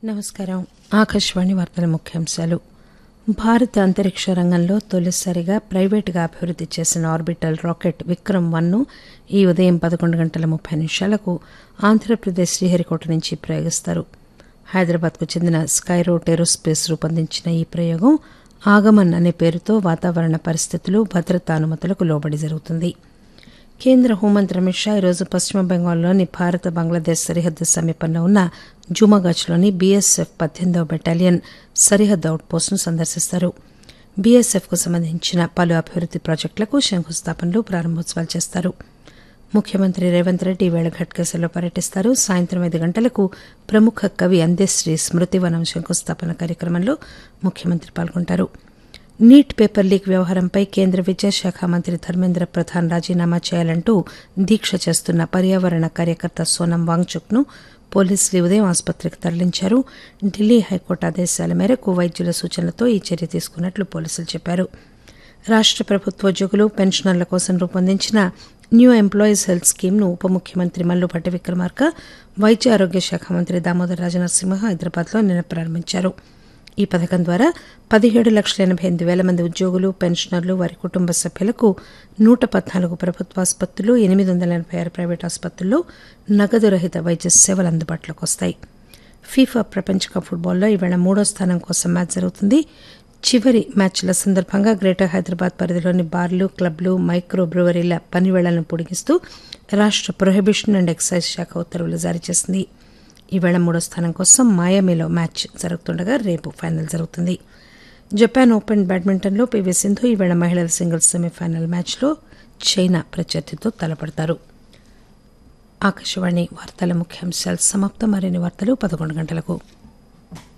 నమస్కారం ఆకాశవాణి వార్తల ముఖ్యాంశాలు భారత అంతరిక్ష రంగంలో తొలిసారిగా ప్రైవేటుగా అభివృద్ది చేసిన ఆర్బిటల్ రాకెట్ విక్రమ్ వన్ను ఈ ఉదయం పదకొండు గంటల ముప్పై నిమిషాలకు ఆంధ్రప్రదేశ్ శ్రీహరికోట నుంచి ప్రయోగిస్తారు హైదరాబాద్కు చెందిన స్కైరోట్ ఏరోస్పేస్ రూపొందించిన ఈ ప్రయోగం ఆగమన్ అనే పేరుతో వాతావరణ పరిస్థితులు భద్రతా అనుమతులకు లోబడి జరుగుతుంది కేంద్ర హోంమంత్రి అమిత్ షా ఈరోజు పశ్చిమ బెంగాల్లోని భారత బంగ్లాదేశ్ సరిహద్దు సమీపంలో ఉన్న జుమాగచ్లోని బీఎస్ఎఫ్ పద్దెనిమిదవ బెటాలియన్ సరిహద్దు అవుట్పోస్టును సందర్శిస్తారు బీఎస్ఎఫ్కు సంబంధించిన పలు అభివృద్ది ప్రాజెక్టులకు శంకుస్థాపనలు ప్రారంభోత్సవాలు చేస్తారు ముఖ్యమంత్రి రేవంత్ రెడ్డి ఈవేళ ఘట్కేసర్లో పర్యటిస్తారు సాయంత్రం ఐదు గంటలకు ప్రముఖ కవి అందేశ్రీ స్మృతివనం శంకుస్థాపన కార్యక్రమంలో ముఖ్యమంత్రి పాల్గొంటారు నీట్ పేపర్ లీక్ వ్యవహారంపై కేంద్ర విద్యాశాఖ మంత్రి ధర్మేంద్ర ప్రధాన్ రాజీనామా చేయాలంటూ దీక్ష చేస్తున్న పర్యావరణ కార్యకర్త సోనం వాంగ్చుక్ ను పోలీసులు ఈ ఉదయం ఆసుపత్రికి తరలించారు ఢిల్లీ హైకోర్టు ఆదేశాల మేరకు వైద్యుల సూచనలతో ఈ చర్య తీసుకున్నట్లు పోలీసులు చెప్పారు రాష్ట ప్రభుత్వోద్యోగులు పెన్షనర్ల కోసం రూపొందించిన న్యూ ఎంప్లాయీస్ హెల్త్ స్కీమ్ ను ఉప ముఖ్యమంత్రి మల్లుభట్టి విక్రమార్క వైద్య ఆరోగ్య శాఖ మంత్రి దామోదర్ రాజనరసింహ హైదరాబాద్లో నిన్న ప్రారంభించారు ఈ పథకం ద్వారా పదిహేడు లక్షల ఎనబై ఎనిమిది వేల మంది ఉద్యోగులు పెన్షనర్లు వారి కుటుంబ సభ్యులకు నూట పద్నాలుగు ప్రభుత్వ ఆసుపత్రులు ఎనిమిది వందల ఎనబై ఆరు ప్రైవేట్ ఆసుపత్రుల్లో నగదు రహిత వైద్య సేవలు అందుబాటులోకి వస్తాయి ఫీఫా ప్రపంచ కప్ ఫుట్బాల్లో ఈవేళ మూడో స్థానం కోసం మ్యాచ్ జరుగుతుంది చివరి మ్యాచ్ల సందర్భంగా గ్రేటర్ హైదరాబాద్ పరిధిలోని బార్లు క్లబ్లు మైక్రో బ్రూవరీల పనివేళ్లను పొడిగిస్తూ రాష్ట ప్రొహిబిషన్ అండ్ ఎక్సైజ్ శాఖ ఉత్తర్వులు జారీ చేసింది ఈవేళ మూడో స్థానం కోసం మాయామిలో మ్యాచ్ జరుగుతుండగా రేపు ఫైనల్ జరుగుతుంది జపాన్ ఓపెన్ బ్యాడ్మింటన్లో పీవీ సింధు ఈవేళ మహిళల సింగిల్స్ సెమీఫైనల్ మ్యాచ్లో చైనా ప్రత్యర్థితో తలపడతారు ఆకాశవాణి వార్తల ముఖ్యాంశాలు సమాప్తం మరిన్ని వార్తలు పదకొండు గంటలకు